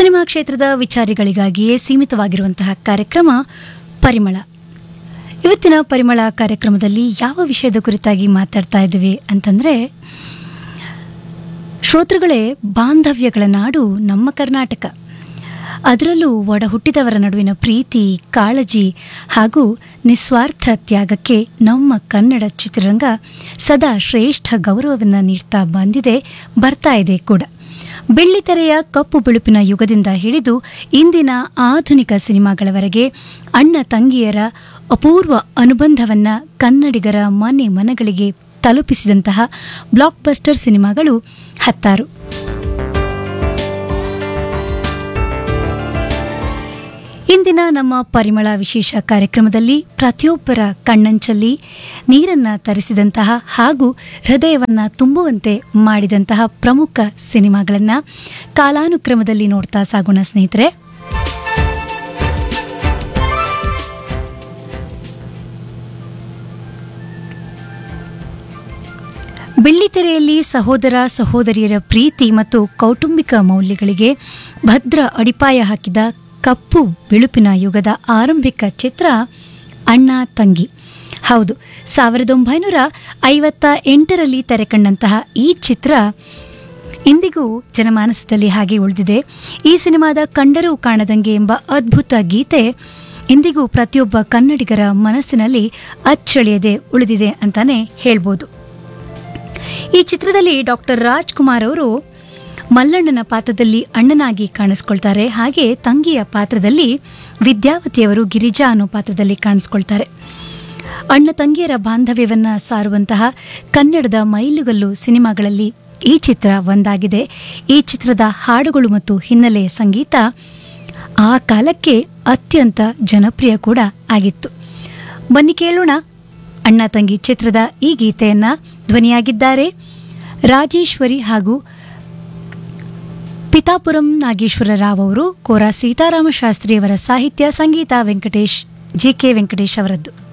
cinema ಕ್ಷೇತ್ರದ ವಿಚಾರಿಗಳಿಗಾಗಿಯೇ ಸೀಮಿತವಾಗಿರುವಂತಹ ಕಾರ್ಯಕ್ರಮ ಪರಿಮಳ ಇವತ್ತಿನ ಪರಿಮಳ ಕಾರ್ಯಕ್ರಮದಲ್ಲಿ ಯಾವ ವಿಷಯದ ಕುರಿತಾಗಿ ಮಾತಾಡ್ತಾ ಇದ್ದೀವಿ ಅಂತಂದರೆ ಶ್ರೋತೃಗಳೇ ಬಾಂಧವ್ಯಗಳ ನಾಡು ನಮ್ಮ ಕರ್ನಾಟಕ ಅದರಲ್ಲೂ ಒಡ ಹುಟ್ಟಿದವರ ನಡುವಿನ ಪ್ರೀತಿ ಕಾಳಜಿ ಹಾಗೂ ನಿಸ್ವಾರ್ಥ ತ್ಯಾಗಕ್ಕೆ ನಮ್ಮ ಕನ್ನಡ ಚಿತ್ರರಂಗ ಸದಾ ಶ್ರೇಷ್ಠ ಗೌರವವನ್ನು ನೀಡ್ತಾ ಬಂದಿದೆ ಬರ್ತಾ ಇದೆ ಕೂಡ ಬೆಳ್ಳಿತೆರೆಯ ಕಪ್ಪು ಬಿಳುಪಿನ ಯುಗದಿಂದ ಹಿಡಿದು ಇಂದಿನ ಆಧುನಿಕ ಸಿನಿಮಾಗಳವರೆಗೆ ಅಣ್ಣ ತಂಗಿಯರ ಅಪೂರ್ವ ಅನುಬಂಧವನ್ನ ಕನ್ನಡಿಗರ ಮನೆ ಮನಗಳಿಗೆ ತಲುಪಿಸಿದಂತಹ ಬ್ಲಾಕ್ ಬಸ್ಟರ್ ಸಿನಿಮಾಗಳು ಹತ್ತಾರು ಇಂದಿನ ನಮ್ಮ ಪರಿಮಳ ವಿಶೇಷ ಕಾರ್ಯಕ್ರಮದಲ್ಲಿ ಪ್ರತಿಯೊಬ್ಬರ ಕಣ್ಣಂಚಲ್ಲಿ ನೀರನ್ನ ತರಿಸಿದಂತಹ ಹಾಗೂ ಹೃದಯವನ್ನ ತುಂಬುವಂತೆ ಮಾಡಿದಂತಹ ಪ್ರಮುಖ ಸಿನಿಮಾಗಳನ್ನ ಕಾಲಾನುಕ್ರಮದಲ್ಲಿ ನೋಡ್ತಾ ಸಾಗೋಣ ಸ್ನೇಹಿತರೆ ಬೆಳ್ಳಿತೆರೆಯಲ್ಲಿ ಸಹೋದರ ಸಹೋದರಿಯರ ಪ್ರೀತಿ ಮತ್ತು ಕೌಟುಂಬಿಕ ಮೌಲ್ಯಗಳಿಗೆ ಭದ್ರ ಅಡಿಪಾಯ ಹಾಕಿದ ಕಪ್ಪು ಬಿಳುಪಿನ ಯುಗದ ಆರಂಭಿಕ ಚಿತ್ರ ಅಣ್ಣ ತಂಗಿ ಹೌದು ಸಾವಿರದ ಒಂಬೈನೂರ ಐವತ್ತ ಎಂಟರಲ್ಲಿ ತೆರೆಕಂಡಂತಹ ಈ ಚಿತ್ರ ಇಂದಿಗೂ ಜನಮಾನಸದಲ್ಲಿ ಹಾಗೆ ಉಳಿದಿದೆ ಈ ಸಿನಿಮಾದ ಕಂಡರೂ ಕಾಣದಂಗೆ ಎಂಬ ಅದ್ಭುತ ಗೀತೆ ಇಂದಿಗೂ ಪ್ರತಿಯೊಬ್ಬ ಕನ್ನಡಿಗರ ಮನಸ್ಸಿನಲ್ಲಿ ಅಚ್ಚಳಿಯದೆ ಉಳಿದಿದೆ ಅಂತಾನೆ ಹೇಳ್ಬೋದು ಈ ಚಿತ್ರದಲ್ಲಿ ಡಾಕ್ಟರ್ ರಾಜ್ಕುಮಾರ್ ಅವರು ಮಲ್ಲಣ್ಣನ ಪಾತ್ರದಲ್ಲಿ ಅಣ್ಣನಾಗಿ ಕಾಣಿಸ್ಕೊಳ್ತಾರೆ ಹಾಗೆ ತಂಗಿಯ ಪಾತ್ರದಲ್ಲಿ ವಿದ್ಯಾವತಿಯವರು ಗಿರಿಜಾ ಅನ್ನೋ ಪಾತ್ರದಲ್ಲಿ ಕಾಣಿಸ್ಕೊಳ್ತಾರೆ ಅಣ್ಣ ತಂಗಿಯರ ಬಾಂಧವ್ಯವನ್ನ ಸಾರುವಂತಹ ಕನ್ನಡದ ಮೈಲುಗಲ್ಲು ಸಿನಿಮಾಗಳಲ್ಲಿ ಈ ಚಿತ್ರ ಒಂದಾಗಿದೆ ಈ ಚಿತ್ರದ ಹಾಡುಗಳು ಮತ್ತು ಹಿನ್ನೆಲೆ ಸಂಗೀತ ಆ ಕಾಲಕ್ಕೆ ಅತ್ಯಂತ ಜನಪ್ರಿಯ ಕೂಡ ಆಗಿತ್ತು ಬನ್ನಿ ಕೇಳೋಣ ಅಣ್ಣ ತಂಗಿ ಚಿತ್ರದ ಈ ಗೀತೆಯನ್ನ ಧ್ವನಿಯಾಗಿದ್ದಾರೆ ರಾಜೇಶ್ವರಿ ಹಾಗೂ ಪಿತಾಪುರಂ ನಾಗೇಶ್ವರ ರಾವ್ ಅವರು ಕೋರಾ ಸೀತಾರಾಮ ಶಾಸ್ತ್ರಿಯವರ ಸಾಹಿತ್ಯ ಸಂಗೀತ ವೆಂಕಟೇಶ್ ಜಿ ಕೆ ವೆಂಕಟೇಶ್ ಅವರದ್ದು